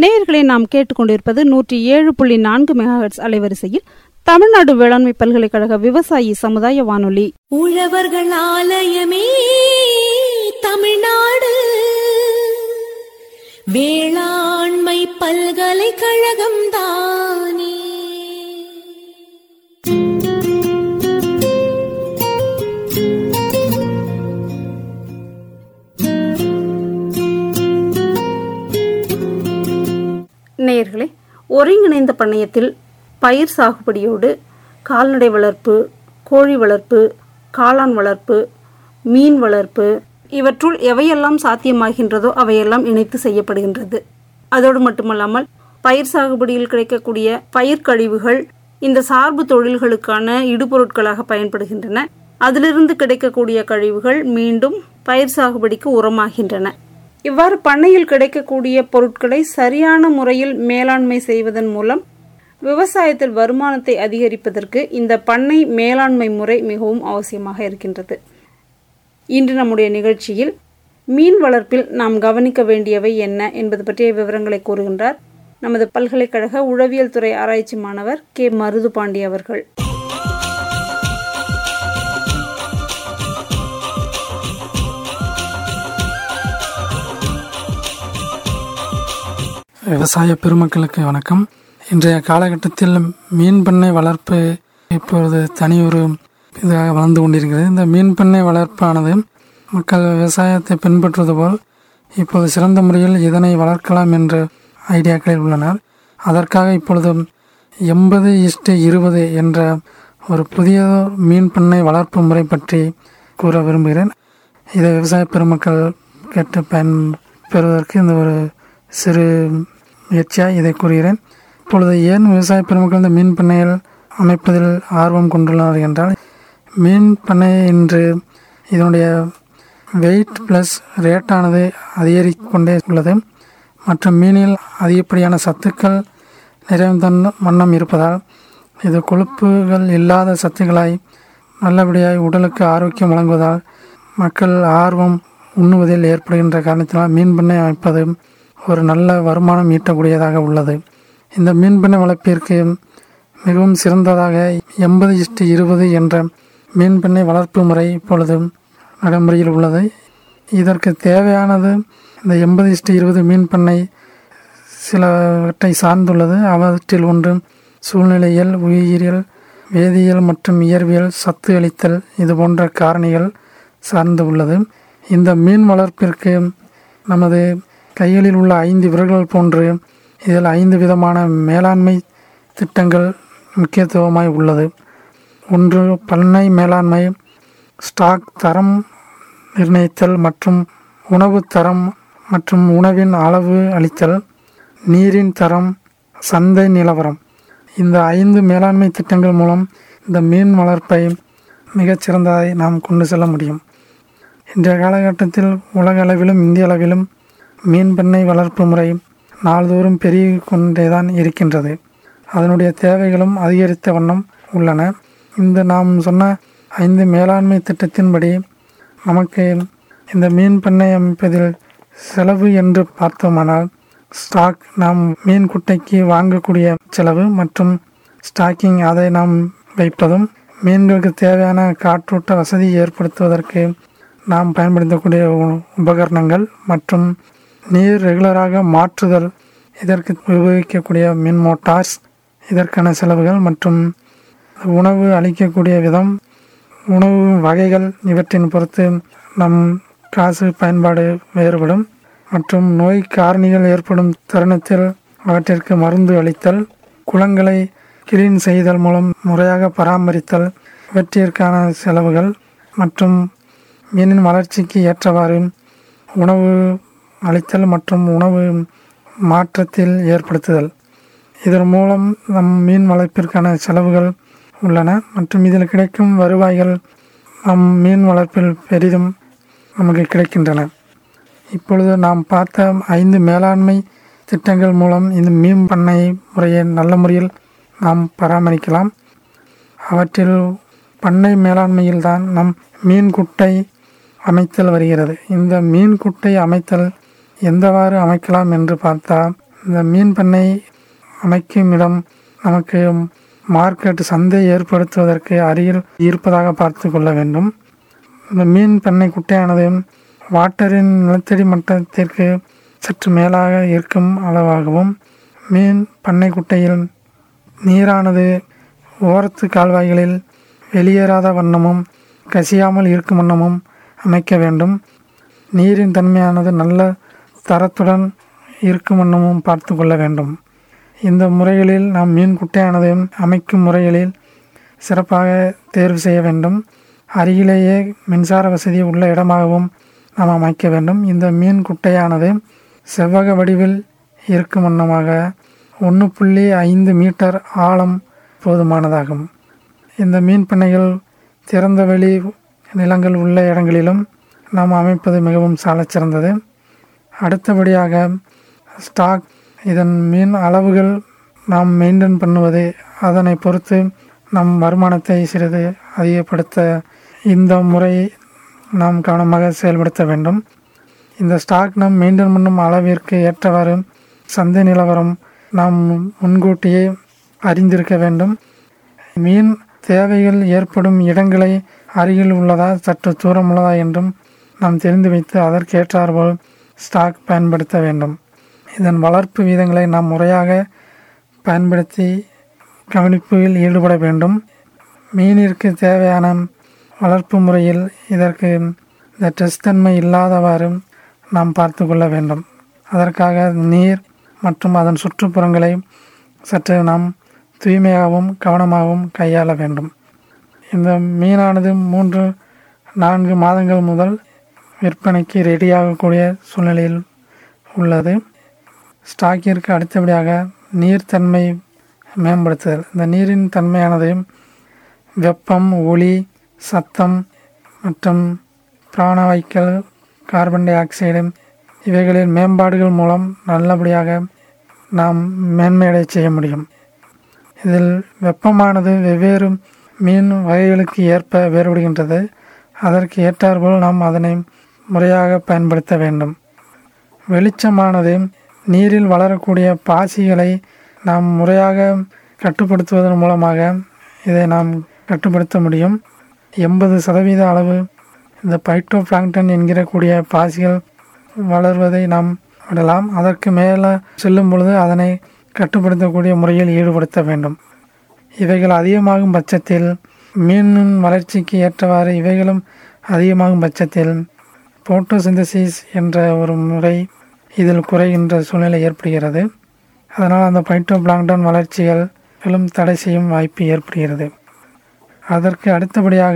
நேயர்களை நாம் கேட்டுக்கொண்டிருப்பது நூற்றி ஏழு புள்ளி நான்கு மெகாஹெட்ஸ் அலைவரிசையில் தமிழ்நாடு வேளாண்மை பல்கலைக்கழக விவசாயி சமுதாய வானொலி உழவர்கள் ஆலயமே தமிழ்நாடு வேளாண்மை பல்கலைக்கழகம் தானே நேயர்களே ஒருங்கிணைந்த பண்ணையத்தில் பயிர் சாகுபடியோடு கால்நடை வளர்ப்பு கோழி வளர்ப்பு காளான் வளர்ப்பு மீன் வளர்ப்பு இவற்றுள் எவையெல்லாம் சாத்தியமாகின்றதோ அவையெல்லாம் இணைத்து செய்யப்படுகின்றது அதோடு மட்டுமல்லாமல் பயிர் சாகுபடியில் கிடைக்கக்கூடிய பயிர் கழிவுகள் இந்த சார்பு தொழில்களுக்கான இடுபொருட்களாக பயன்படுகின்றன அதிலிருந்து கிடைக்கக்கூடிய கழிவுகள் மீண்டும் பயிர் சாகுபடிக்கு உரமாகின்றன இவ்வாறு பண்ணையில் கிடைக்கக்கூடிய பொருட்களை சரியான முறையில் மேலாண்மை செய்வதன் மூலம் விவசாயத்தில் வருமானத்தை அதிகரிப்பதற்கு இந்த பண்ணை மேலாண்மை முறை மிகவும் அவசியமாக இருக்கின்றது இன்று நம்முடைய நிகழ்ச்சியில் மீன் வளர்ப்பில் நாம் கவனிக்க வேண்டியவை என்ன என்பது பற்றிய விவரங்களை கூறுகின்றார் நமது பல்கலைக்கழக உழவியல் துறை ஆராய்ச்சி மாணவர் கே மருதுபாண்டி அவர்கள் விவசாய பெருமக்களுக்கு வணக்கம் இன்றைய காலகட்டத்தில் மீன் பண்ணை வளர்ப்பு இப்பொழுது தனி ஒரு இதாக வளர்ந்து கொண்டிருக்கிறது இந்த மீன் பண்ணை வளர்ப்பானது மக்கள் விவசாயத்தை பின்பற்றுவது போல் இப்போது சிறந்த முறையில் இதனை வளர்க்கலாம் என்ற ஐடியாக்களில் உள்ளனர் அதற்காக இப்பொழுது எண்பது இஷ்டு இருபது என்ற ஒரு புதிய மீன் பண்ணை வளர்ப்பு முறை பற்றி கூற விரும்புகிறேன் இதை விவசாய பெருமக்கள் கேட்டு பயன் பெறுவதற்கு இந்த ஒரு சிறு முயற்சியாக இதை கூறுகிறேன் இப்பொழுது ஏன் விவசாய பெருமக்கள் இந்த மீன் பண்ணையில் அமைப்பதில் ஆர்வம் கொண்டுள்ளனர் என்றால் மீன் பண்ணை இன்று இதனுடைய வெயிட் ப்ளஸ் ரேட்டானது அதிகரிக்கொண்டே உள்ளது மற்றும் மீனில் அதிகப்படியான சத்துக்கள் நிறைந்த வண்ணம் இருப்பதால் இது கொழுப்புகள் இல்லாத சத்துக்களாய் நல்லபடியாய் உடலுக்கு ஆரோக்கியம் வழங்குவதால் மக்கள் ஆர்வம் உண்ணுவதில் ஏற்படுகின்ற காரணத்தினால் மீன் பண்ணை அமைப்பது ஒரு நல்ல வருமானம் ஈட்டக்கூடியதாக உள்ளது இந்த மீன் பண்ணை வளர்ப்பிற்கு மிகவும் சிறந்ததாக எண்பது இஷ்டு இருபது என்ற மீன் பண்ணை வளர்ப்பு முறை இப்பொழுது நடைமுறையில் உள்ளது இதற்கு தேவையானது இந்த எண்பது இஷ்டு இருபது மீன் பண்ணை சிலவற்றை சார்ந்துள்ளது அவற்றில் ஒன்று சூழ்நிலையியல் உயிரியல் வேதியியல் மற்றும் இயற்பியல் சத்து அளித்தல் இது போன்ற காரணிகள் சார்ந்து உள்ளது இந்த மீன் வளர்ப்பிற்கு நமது கைகளில் உள்ள ஐந்து விரல்கள் போன்று இதில் ஐந்து விதமான மேலாண்மை திட்டங்கள் முக்கியத்துவமாய் உள்ளது ஒன்று பண்ணை மேலாண்மை ஸ்டாக் தரம் நிர்ணயித்தல் மற்றும் உணவு தரம் மற்றும் உணவின் அளவு அளித்தல் நீரின் தரம் சந்தை நிலவரம் இந்த ஐந்து மேலாண்மை திட்டங்கள் மூலம் இந்த மீன் வளர்ப்பை மிகச்சிறந்ததை நாம் கொண்டு செல்ல முடியும் இன்றைய காலகட்டத்தில் உலக அளவிலும் இந்திய அளவிலும் மீன் பண்ணை வளர்ப்பு முறை நாள்தோறும் பெருகி கொண்டே தான் இருக்கின்றது அதனுடைய தேவைகளும் அதிகரித்த வண்ணம் உள்ளன இந்த நாம் சொன்ன ஐந்து மேலாண்மை திட்டத்தின்படி நமக்கு இந்த மீன் பண்ணை அமைப்பதில் செலவு என்று பார்த்தோமானால் ஸ்டாக் நாம் மீன் குட்டைக்கு வாங்கக்கூடிய செலவு மற்றும் ஸ்டாக்கிங் அதை நாம் வைப்பதும் மீன்களுக்கு தேவையான காற்றோட்ட வசதி ஏற்படுத்துவதற்கு நாம் பயன்படுத்தக்கூடிய உ- உபகரணங்கள் மற்றும் நீர் ரெகுலராக மாற்றுதல் இதற்கு உபயோகிக்கக்கூடிய மின் மோட்டார்ஸ் இதற்கான செலவுகள் மற்றும் உணவு அளிக்கக்கூடிய விதம் உணவு வகைகள் இவற்றின் பொறுத்து நம் காசு பயன்பாடு வேறுபடும் மற்றும் நோய் காரணிகள் ஏற்படும் தருணத்தில் அவற்றிற்கு மருந்து அளித்தல் குளங்களை கிளீன் செய்தல் மூலம் முறையாக பராமரித்தல் இவற்றிற்கான செலவுகள் மற்றும் மீனின் வளர்ச்சிக்கு ஏற்றவாறு உணவு அளித்தல் மற்றும் உணவு மாற்றத்தில் ஏற்படுத்துதல் இதன் மூலம் நம் மீன் வளர்ப்பிற்கான செலவுகள் உள்ளன மற்றும் இதில் கிடைக்கும் வருவாய்கள் நம் மீன் வளர்ப்பில் பெரிதும் நமக்கு கிடைக்கின்றன இப்பொழுது நாம் பார்த்த ஐந்து மேலாண்மை திட்டங்கள் மூலம் இந்த மீன் பண்ணை முறையை நல்ல முறையில் நாம் பராமரிக்கலாம் அவற்றில் பண்ணை மேலாண்மையில் தான் நம் மீன் குட்டை அமைத்தல் வருகிறது இந்த மீன் குட்டை அமைத்தல் எந்தவாறு அமைக்கலாம் என்று பார்த்தால் இந்த மீன் பண்ணை அமைக்கும் இடம் நமக்கு மார்க்கெட் சந்தை ஏற்படுத்துவதற்கு அருகில் இருப்பதாக பார்த்து கொள்ள வேண்டும் இந்த மீன் பண்ணை குட்டையானது வாட்டரின் நிலத்தடி மட்டத்திற்கு சற்று மேலாக இருக்கும் அளவாகவும் மீன் பண்ணை குட்டையில் நீரானது ஓரத்து கால்வாய்களில் வெளியேறாத வண்ணமும் கசியாமல் இருக்கும் வண்ணமும் அமைக்க வேண்டும் நீரின் தன்மையானது நல்ல தரத்துடன் இருக்கும் வண்ணமும் பார்த்து கொள்ள வேண்டும் இந்த முறைகளில் நாம் மீன் குட்டையானது அமைக்கும் முறைகளில் சிறப்பாக தேர்வு செய்ய வேண்டும் அருகிலேயே மின்சார வசதி உள்ள இடமாகவும் நாம் அமைக்க வேண்டும் இந்த மீன் குட்டையானது செவ்வக வடிவில் இருக்கும் வண்ணமாக ஒன்று புள்ளி ஐந்து மீட்டர் ஆழம் போதுமானதாகும் இந்த மீன் பண்ணைகள் திறந்த வெளி நிலங்கள் உள்ள இடங்களிலும் நாம் அமைப்பது மிகவும் சாலச் சிறந்தது அடுத்தபடியாக ஸ்டாக் இதன் மீன் அளவுகள் நாம் மெயின்டைன் பண்ணுவது அதனை பொறுத்து நம் வருமானத்தை சிறிது அதிகப்படுத்த இந்த முறை நாம் கவனமாக செயல்படுத்த வேண்டும் இந்த ஸ்டாக் நாம் மெயின்டைன் பண்ணும் அளவிற்கு ஏற்றவாறு சந்தை நிலவரம் நாம் முன்கூட்டியே அறிந்திருக்க வேண்டும் மீன் தேவைகள் ஏற்படும் இடங்களை அருகில் உள்ளதா சற்று தூரம் உள்ளதா என்றும் நாம் தெரிந்து வைத்து அதற்கேற்றாற்போல் ஸ்டாக் பயன்படுத்த வேண்டும் இதன் வளர்ப்பு வீதங்களை நாம் முறையாக பயன்படுத்தி கவனிப்பில் ஈடுபட வேண்டும் மீனிற்கு தேவையான வளர்ப்பு முறையில் இதற்கு இந்த டெஸ்ட் தன்மை இல்லாதவாறு நாம் பார்த்து கொள்ள வேண்டும் அதற்காக நீர் மற்றும் அதன் சுற்றுப்புறங்களை சற்று நாம் தூய்மையாகவும் கவனமாகவும் கையாள வேண்டும் இந்த மீனானது மூன்று நான்கு மாதங்கள் முதல் விற்பனைக்கு ரெடியாகக்கூடிய சூழ்நிலையில் உள்ளது ஸ்டாக்கிற்கு அடுத்தபடியாக நீர்த்தன்மை மேம்படுத்துதல் இந்த நீரின் தன்மையானது வெப்பம் ஒளி சத்தம் மற்றும் பிராணவாய்க்கள் கார்பன் டை ஆக்சைடு இவைகளின் மேம்பாடுகள் மூலம் நல்லபடியாக நாம் மேன்மையடை செய்ய முடியும் இதில் வெப்பமானது வெவ்வேறு மீன் வகைகளுக்கு ஏற்ப வேறுபடுகின்றது அதற்கு ஏற்றாற்போல் நாம் அதனை முறையாக பயன்படுத்த வேண்டும் வெளிச்சமானது நீரில் வளரக்கூடிய பாசிகளை நாம் முறையாக கட்டுப்படுத்துவதன் மூலமாக இதை நாம் கட்டுப்படுத்த முடியும் எண்பது சதவீத அளவு இந்த பைட்டோ பிளாங்டன் என்கிற கூடிய பாசிகள் வளர்வதை நாம் விடலாம் அதற்கு மேலே செல்லும் பொழுது அதனை கட்டுப்படுத்தக்கூடிய முறையில் ஈடுபடுத்த வேண்டும் இவைகள் அதிகமாகும் பட்சத்தில் மீனின் வளர்ச்சிக்கு ஏற்றவாறு இவைகளும் அதிகமாகும் பட்சத்தில் போட்டோசிந்தசிஸ் என்ற ஒரு முறை இதில் குறைகின்ற சூழ்நிலை ஏற்படுகிறது அதனால் அந்த பைட்டோ பிளாங்டன் வளர்ச்சிகளும் தடை செய்யும் வாய்ப்பு ஏற்படுகிறது அதற்கு அடுத்தபடியாக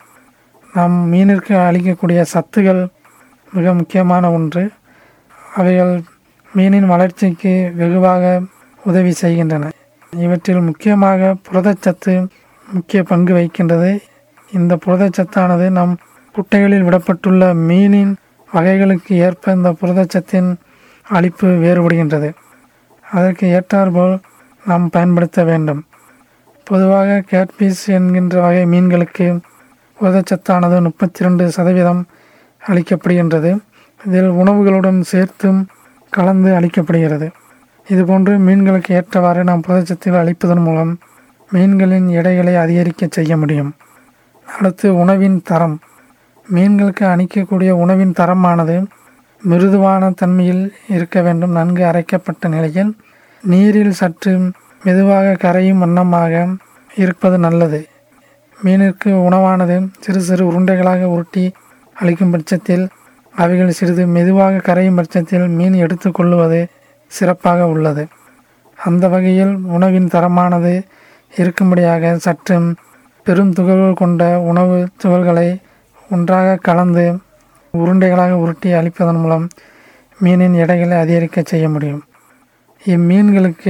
நாம் மீனிற்கு அளிக்கக்கூடிய சத்துகள் மிக முக்கியமான ஒன்று அவைகள் மீனின் வளர்ச்சிக்கு வெகுவாக உதவி செய்கின்றன இவற்றில் முக்கியமாக புரதச்சத்து முக்கிய பங்கு வகிக்கின்றது இந்த புரதச்சத்தானது நம் குட்டைகளில் விடப்பட்டுள்ள மீனின் வகைகளுக்கு ஏற்ப இந்த புரதச்சத்தின் அளிப்பு வேறுபடுகின்றது அதற்கு ஏற்றாற்போல் நாம் பயன்படுத்த வேண்டும் பொதுவாக கேட்பீஸ் என்கின்ற வகை மீன்களுக்கு புரதச்சத்தானது முப்பத்தி ரெண்டு சதவீதம் அளிக்கப்படுகின்றது இதில் உணவுகளுடன் சேர்த்தும் கலந்து அளிக்கப்படுகிறது இதுபோன்று மீன்களுக்கு ஏற்றவாறு நாம் புரதச்சத்துகள் அளிப்பதன் மூலம் மீன்களின் எடைகளை அதிகரிக்க செய்ய முடியும் அடுத்து உணவின் தரம் மீன்களுக்கு அளிக்கக்கூடிய உணவின் தரமானது மிருதுவான தன்மையில் இருக்க வேண்டும் நன்கு அரைக்கப்பட்ட நிலையில் நீரில் சற்று மெதுவாக கரையும் வண்ணமாக இருப்பது நல்லது மீனிற்கு உணவானது சிறு சிறு உருண்டைகளாக உருட்டி அளிக்கும் பட்சத்தில் அவைகள் சிறிது மெதுவாக கரையும் பட்சத்தில் மீன் எடுத்துக்கொள்ளுவது சிறப்பாக உள்ளது அந்த வகையில் உணவின் தரமானது இருக்கும்படியாக சற்று பெரும் துகள்கள் கொண்ட உணவு துகள்களை ஒன்றாக கலந்து உருண்டைகளாக உருட்டி அளிப்பதன் மூலம் மீனின் எடைகளை அதிகரிக்க செய்ய முடியும் இம்மீன்களுக்கு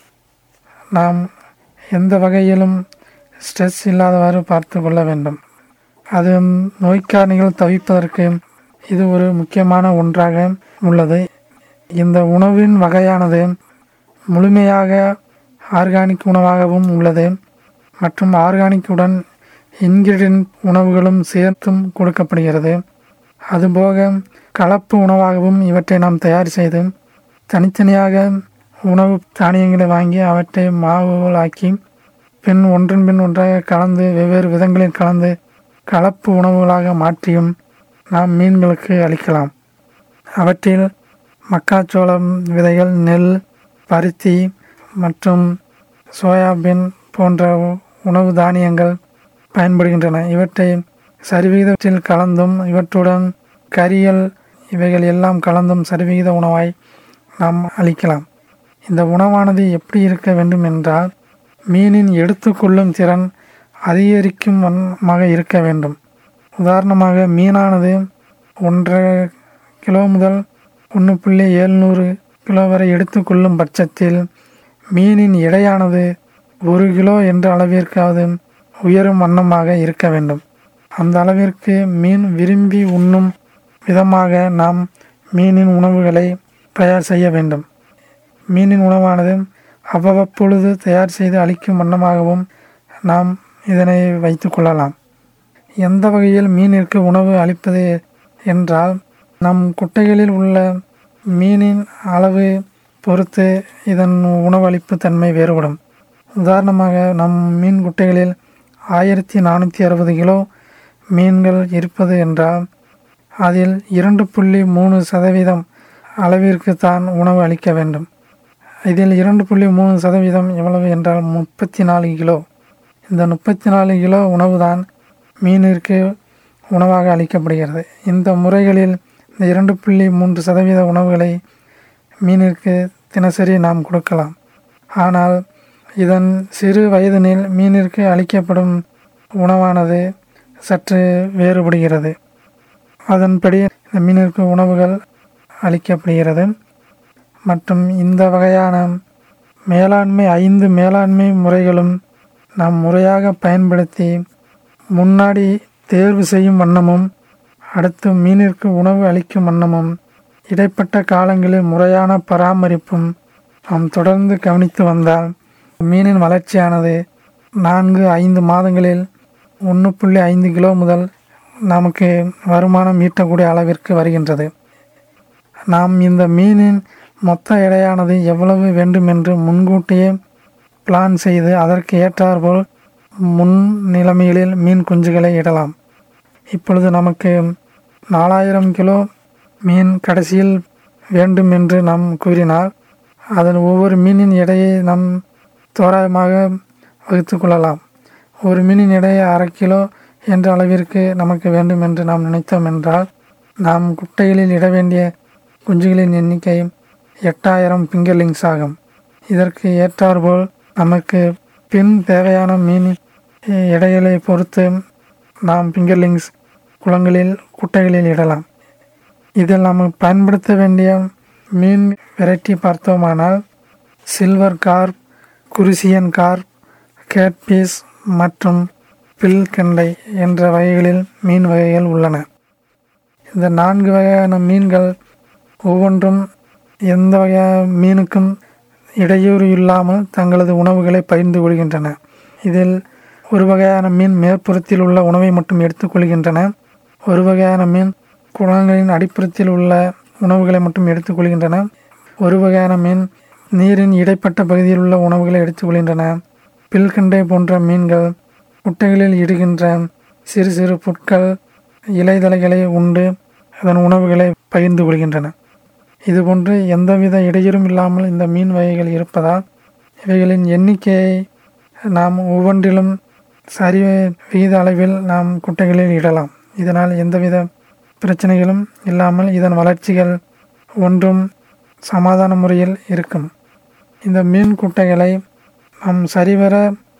நாம் எந்த வகையிலும் ஸ்ட்ரெஸ் இல்லாதவாறு பார்த்து கொள்ள வேண்டும் அது நோய்க்காரணிகள் தவிப்பதற்கு இது ஒரு முக்கியமான ஒன்றாக உள்ளது இந்த உணவின் வகையானது முழுமையாக ஆர்கானிக் உணவாகவும் உள்ளது மற்றும் ஆர்கானிக்குடன் இன்கிரிடியன்ட் உணவுகளும் சேர்த்தும் கொடுக்கப்படுகிறது அதுபோக கலப்பு உணவாகவும் இவற்றை நாம் தயார் செய்து தனித்தனியாக உணவு தானியங்களை வாங்கி அவற்றை மாவுகள் ஆக்கி பின் ஒன்றன் பின் ஒன்றாக கலந்து வெவ்வேறு விதங்களில் கலந்து கலப்பு உணவுகளாக மாற்றியும் நாம் மீன்களுக்கு அளிக்கலாம் அவற்றில் மக்காச்சோளம் விதைகள் நெல் பருத்தி மற்றும் சோயாபீன் போன்ற உணவு தானியங்கள் பயன்படுகின்றன இவற்றை சரிவிகிதத்தில் கலந்தும் இவற்றுடன் கறிகள் இவைகள் எல்லாம் கலந்தும் சரிவிகித உணவாய் நாம் அளிக்கலாம் இந்த உணவானது எப்படி இருக்க வேண்டும் என்றால் மீனின் எடுத்துக்கொள்ளும் திறன் அதிகரிக்கும் வண்ணமாக இருக்க வேண்டும் உதாரணமாக மீனானது ஒன்றரை கிலோ முதல் ஒன்று புள்ளி எழுநூறு கிலோ வரை எடுத்துக்கொள்ளும் பட்சத்தில் மீனின் எடையானது ஒரு கிலோ என்ற அளவிற்காவது உயரும் வண்ணமாக இருக்க வேண்டும் அந்த அளவிற்கு மீன் விரும்பி உண்ணும் விதமாக நாம் மீனின் உணவுகளை தயார் செய்ய வேண்டும் மீனின் உணவானது அவ்வப்பொழுது தயார் செய்து அளிக்கும் வண்ணமாகவும் நாம் இதனை வைத்து கொள்ளலாம் எந்த வகையில் மீனிற்கு உணவு அளிப்பது என்றால் நம் குட்டைகளில் உள்ள மீனின் அளவு பொறுத்து இதன் உணவளிப்பு தன்மை வேறுபடும் உதாரணமாக நம் மீன் குட்டைகளில் ஆயிரத்தி நானூற்றி அறுபது கிலோ மீன்கள் இருப்பது என்றால் அதில் இரண்டு புள்ளி மூணு சதவீதம் அளவிற்கு தான் உணவு அளிக்க வேண்டும் இதில் இரண்டு புள்ளி மூணு சதவீதம் எவ்வளவு என்றால் முப்பத்தி நாலு கிலோ இந்த முப்பத்தி நாலு கிலோ உணவு தான் மீனிற்கு உணவாக அளிக்கப்படுகிறது இந்த முறைகளில் இந்த இரண்டு புள்ளி மூன்று சதவீத உணவுகளை மீனிற்கு தினசரி நாம் கொடுக்கலாம் ஆனால் இதன் சிறு வயதினில் மீனிற்கு அளிக்கப்படும் உணவானது சற்று வேறுபடுகிறது அதன்படி இந்த மீனிற்கு உணவுகள் அளிக்கப்படுகிறது மற்றும் இந்த வகையான மேலாண்மை ஐந்து மேலாண்மை முறைகளும் நாம் முறையாக பயன்படுத்தி முன்னாடி தேர்வு செய்யும் வண்ணமும் அடுத்து மீனிற்கு உணவு அளிக்கும் வண்ணமும் இடைப்பட்ட காலங்களில் முறையான பராமரிப்பும் நாம் தொடர்ந்து கவனித்து வந்தால் மீனின் வளர்ச்சியானது நான்கு ஐந்து மாதங்களில் ஒன்று புள்ளி ஐந்து கிலோ முதல் நமக்கு வருமானம் ஈட்டக்கூடிய அளவிற்கு வருகின்றது நாம் இந்த மீனின் மொத்த எடையானது எவ்வளவு வேண்டும் என்று முன்கூட்டியே பிளான் செய்து அதற்கு ஏற்றாற்போல் முன் நிலைமைகளில் மீன் குஞ்சுகளை இடலாம் இப்பொழுது நமக்கு நாலாயிரம் கிலோ மீன் கடைசியில் வேண்டும் என்று நாம் கூறினால் அதன் ஒவ்வொரு மீனின் எடையை நாம் தோராயமாக வகுத்து கொள்ளலாம் ஒரு மீனின் எடையை அரை கிலோ என்ற அளவிற்கு நமக்கு வேண்டும் என்று நாம் நினைத்தோம் என்றால் நாம் குட்டைகளில் இட வேண்டிய குஞ்சுகளின் எண்ணிக்கை எட்டாயிரம் பிங்கர்லிங்ஸ் ஆகும் இதற்கு ஏற்றாற்போல் நமக்கு பின் தேவையான மீன் எடைகளை பொறுத்து நாம் பிங்கர்லிங்ஸ் குளங்களில் குட்டைகளில் இடலாம் இதில் நாம் பயன்படுத்த வேண்டிய மீன் வெரைட்டி பார்த்தோமானால் silver carp crucian carp catfish மற்றும் பில் கெண்டை என்ற வகைகளில் மீன் வகைகள் உள்ளன இந்த நான்கு வகையான மீன்கள் ஒவ்வொன்றும் எந்த வகையான மீனுக்கும் இடையூறு இல்லாமல் தங்களது உணவுகளை பகிர்ந்து கொள்கின்றன இதில் ஒரு வகையான மீன் மேற்புறத்தில் உள்ள உணவை மட்டும் எடுத்துக்கொள்கின்றன ஒரு வகையான மீன் குளங்களின் அடிப்புறத்தில் உள்ள உணவுகளை மட்டும் எடுத்துக்கொள்கின்றன ஒரு வகையான மீன் நீரின் இடைப்பட்ட பகுதியில் உள்ள உணவுகளை எடுத்துக்கொள்கின்றன பில்கண்டை போன்ற மீன்கள் முட்டைகளில் இடுகின்ற சிறு சிறு புட்கள் இலைதலைகளை உண்டு அதன் உணவுகளை பகிர்ந்து கொள்கின்றன இதுபோன்று எந்தவித இடையூறும் இல்லாமல் இந்த மீன் வகைகள் இருப்பதால் இவைகளின் எண்ணிக்கையை நாம் ஒவ்வொன்றிலும் சரி விகித அளவில் நாம் குட்டைகளில் இடலாம் இதனால் எந்தவித பிரச்சனைகளும் இல்லாமல் இதன் வளர்ச்சிகள் ஒன்றும் சமாதான முறையில் இருக்கும் இந்த மீன் குட்டைகளை நாம் சரிவர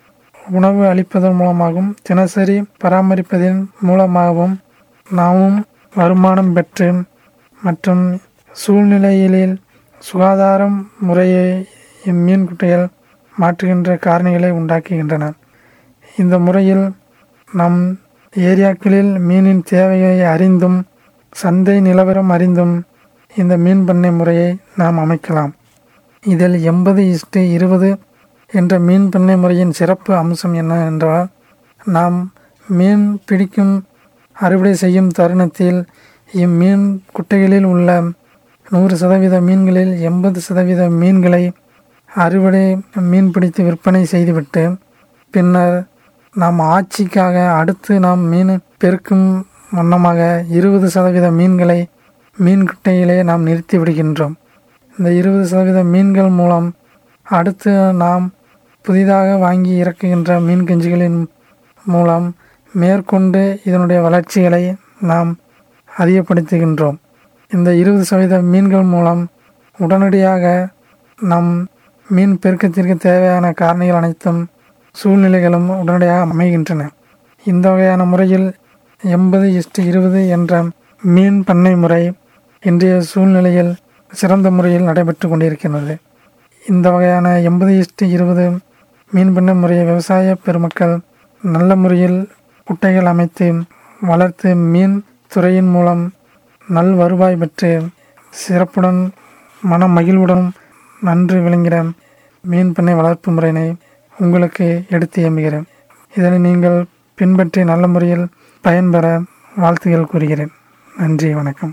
உணவு அளிப்பதன் மூலமாகவும் தினசரி பராமரிப்பதன் மூலமாகவும் நாமும் வருமானம் பெற்று மற்றும் சூழ்நிலையிலில் சுகாதாரம் முறையை இம்மீன் குட்டைகள் மாற்றுகின்ற காரணிகளை உண்டாக்குகின்றன இந்த முறையில் நம் ஏரியாக்களில் மீனின் தேவையை அறிந்தும் சந்தை நிலவரம் அறிந்தும் இந்த மீன் பண்ணை முறையை நாம் அமைக்கலாம் இதில் எண்பது இஸ்டு இருபது என்ற மீன் பண்ணை முறையின் சிறப்பு அம்சம் என்ன என்றால் நாம் மீன் பிடிக்கும் அறுவடை செய்யும் தருணத்தில் இம்மீன் குட்டைகளில் உள்ள நூறு சதவீத மீன்களில் எண்பது சதவீத மீன்களை அறுவடை மீன் பிடித்து விற்பனை செய்துவிட்டு பின்னர் நாம் ஆட்சிக்காக அடுத்து நாம் மீன் பெருக்கும் வண்ணமாக இருபது சதவீத மீன்களை மீன் குட்டையிலே நாம் நிறுத்தி விடுகின்றோம் இந்த இருபது சதவீத மீன்கள் மூலம் அடுத்து நாம் புதிதாக வாங்கி இறக்குகின்ற மீன் குஞ்சுகளின் மூலம் மேற்கொண்டு இதனுடைய வளர்ச்சிகளை நாம் அதிகப்படுத்துகின்றோம் இந்த இருபது சதவீத மீன்கள் மூலம் உடனடியாக நம் மீன் பெருக்கத்திற்கு தேவையான காரணிகள் அனைத்தும் சூழ்நிலைகளும் உடனடியாக அமைகின்றன இந்த வகையான முறையில் எண்பது இஸ்டு இருபது என்ற மீன் பண்ணை முறை இன்றைய சூழ்நிலையில் சிறந்த முறையில் நடைபெற்று கொண்டிருக்கிறது இந்த வகையான எண்பது இஸ்டு இருபது மீன் பண்ணை முறையை விவசாய பெருமக்கள் நல்ல முறையில் குட்டைகள் அமைத்து வளர்த்து மீன் துறையின் மூலம் நல் வருவாய் பெற்று சிறப்புடன் மன மகிழ்வுடன் நன்று விளங்கிட மீன் பண்ணை வளர்ப்பு முறையினை உங்களுக்கு எடுத்து எம்புகிறேன் இதனை நீங்கள் பின்பற்றி நல்ல முறையில் பயன்பெற வாழ்த்துகள் கூறுகிறேன் நன்றி வணக்கம்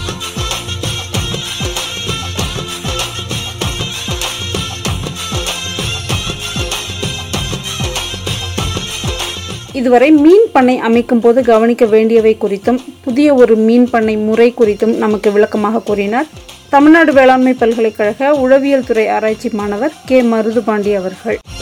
இதுவரை மீன் பண்ணை அமைக்கும் போது கவனிக்க வேண்டியவை குறித்தும் புதிய ஒரு மீன் பண்ணை முறை குறித்தும் நமக்கு விளக்கமாக கூறினார் தமிழ்நாடு வேளாண்மை பல்கலைக்கழக உழவியல் துறை ஆராய்ச்சி மாணவர் கே மருதுபாண்டி அவர்கள்